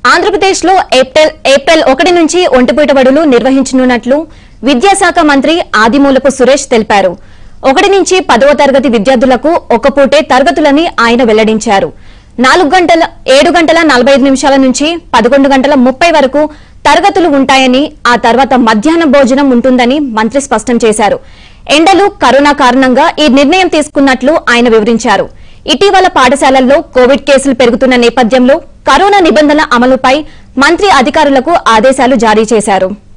ఆంధ్రప్రదేశ్ లో April April ఒకటి నుంచి ఒంటిపూట బడులు నిర్వహించనున్నట్లు విద్యాశాఖ మంత్రి ఆదిమూలపు సురేష్ తెలిపారు ఒకటి నుంచి పదవ తరగతి విద్యార్థులకు ఒక పూటే తరగతులని ఆయన వెల్లడించారు నాలుగు గంటల ఏడు గంటల నలభై ఐదు నిమిషాల నుంచి పదకొండు గంటల ముప్పై వరకు తరగతులు ఉంటాయని ఆ తర్వాత మధ్యాహ్న భోజనం ఉంటుందని మంత్రి స్పష్టం చేశారు ఎండలు కరోనా కారణంగా ఈ నిర్ణయం తీసుకున్నట్లు ఆయన వివరించారు ఇటీవల పాఠశాలల్లో కోవిడ్ కేసులు పెరుగుతున్న నేపథ్యంలో కరోనా నిబంధనల అమలుపై మంత్రి అధికారులకు ఆదేశాలు జారీ చేశారు